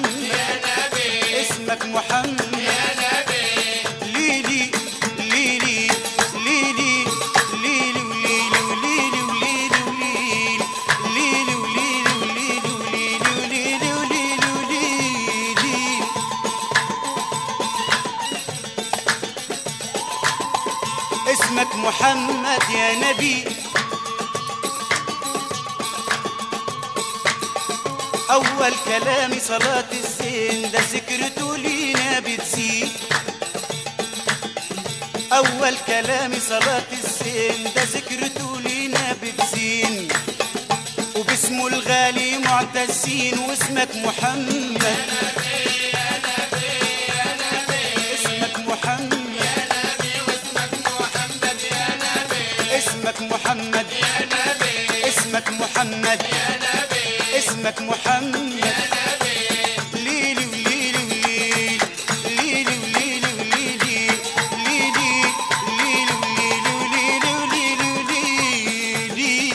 محمد اسمك محمد ليلي ليلي ليلي ليلي وليلي وليلي وليلي وليلي وليلي وليلي وليلي وليلي وليلي اسمك محمد يا نبي أول كلامي صلاة الزين ده ذكرته لينا بتزيد أول كلامي صلاة الزين ده ذكرته لينا بتزين وباسمه الغالي معتزين واسمك محمد اسمك محمد اسمك محمد اسمك محمد اسمك محمد ليلي وليلي وليلي ليلي وليلي وليلي ليلي ليلي وليلي وليلي وليلي وليلي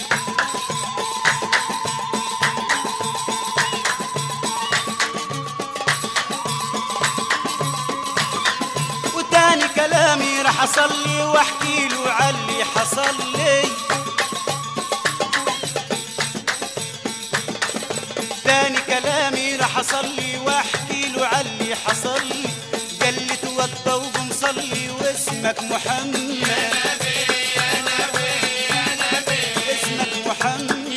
وتاني كلامي راح اصلي واحكي له علي حصل لي تاني كلامي راح اصلي واحكي له علي حصل لي قال لي توضى وقم صلي واسمك محمد اسمك محمد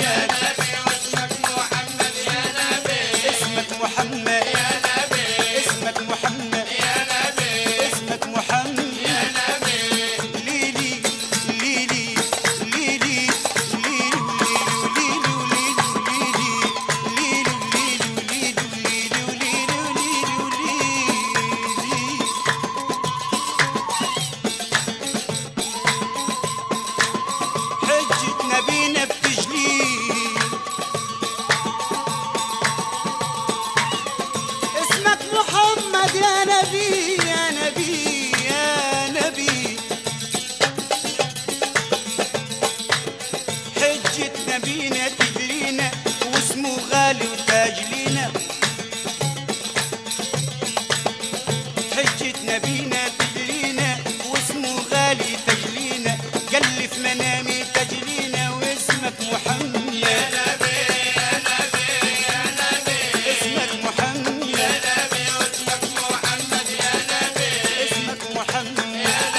اسمك محمد اسمك محمد اسمك محمد ليلي ليلي ليلي ليلي ليلي ليلي ليلي ليلي ليلي ليلي حجة نبينا بتجليل اسمك محمد يا نبي يا نبي يا نبي حجة نبينا تجلينا واسمه غالي وتاج لينا حجة نبينا تجلينا واسمه غالي تجلينا قال لي في منامي تجلينا واسمك محمد اسمك محمد اسمك محمد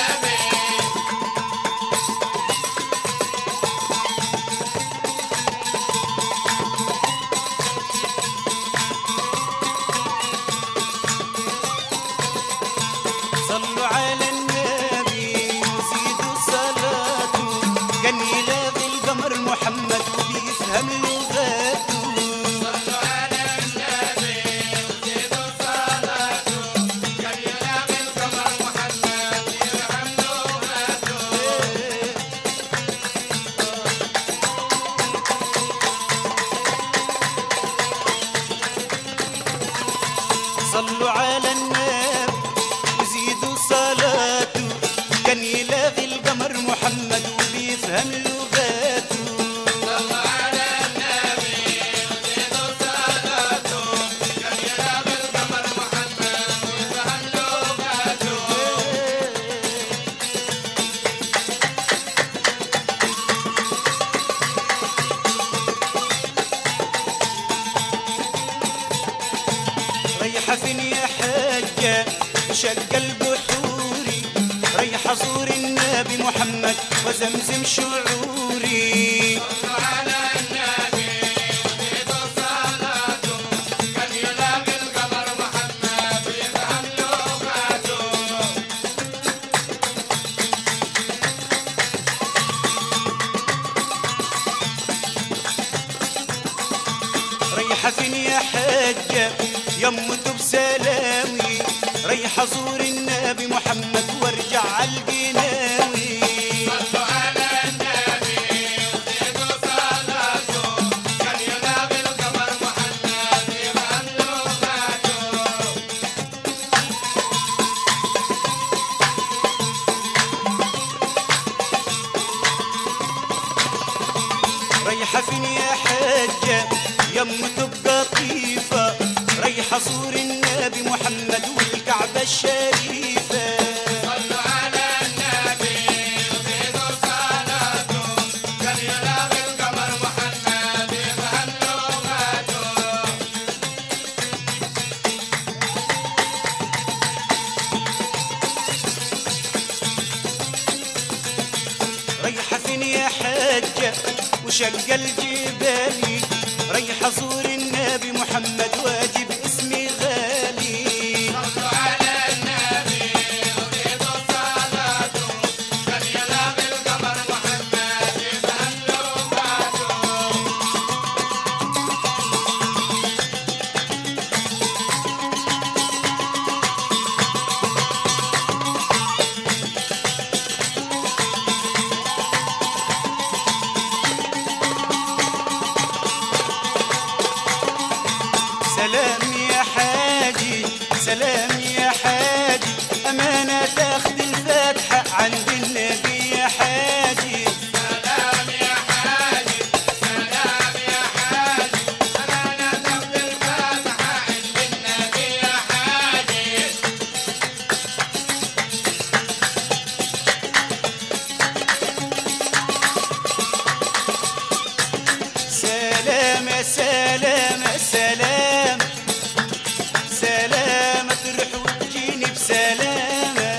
صلوا على النبي وزيدوا صلاته كان يلاقي القمر محمد وبيفهم لغاته صلوا على النبي وزيدوا صلاته كان يلاقي القمر محمد وبيفهم لغاته ريحة فين يا حاجة شق قلبه حوري ريحة زور النبي محمد وزمزم شعوري ريحة فين يا حاجة يمته بسلاوي ريحة زور النبي محمد وارجع عالقناوي ريحة فين يا حاجة يمته بقطيفة ريحة حصور النبي محمد والكعبة الشريفة صلوا على النبي وزيدوا صلاته قال يلاغي القمر محمد يبهلوا ماتوا ريحة فين يا حجة وشق الجبالي ريحة زور النبي محمد واجب اسمي غالي صلوا على النبي وزيدوا صلاته قال يلاغي القمر محمد يبهلوا ماتوا سلام يا حاجي سلام يا حاجي أمانة تاخد الفاتحة عند النبي يا حاجي سلام يا حاجي سلام يا حاجي أمانة تاخد الفاتحة عند النبي يا حاجي سلام سلام سلام سلامة تروح وتجيني بسلامة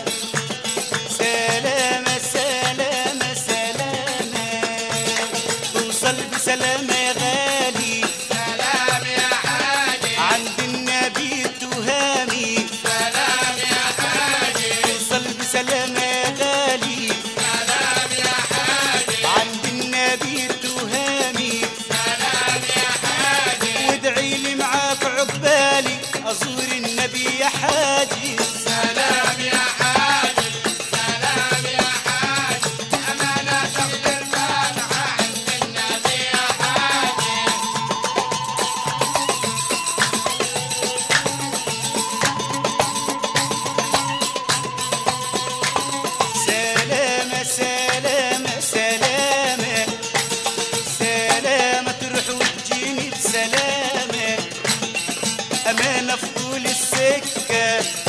سلامة سلامة سلامة توصل بسلامة يا غالي سلام يا حاجي عند النبي التهامي سلام يا حاجي توصل بسلامة يا غالي سلام يا حاجي عند النبي التهامي سلام يا حاجي وادعي لي معاك عقبالي ازور النبي يا حاجي سلام يا حاجي سلام يا حاجي أمانة تاخد الفاتحة عند النبي يا حاجي سلامة سلامة سلامة سلامة تروح وتجيني بسلامة أمانة في طول السكة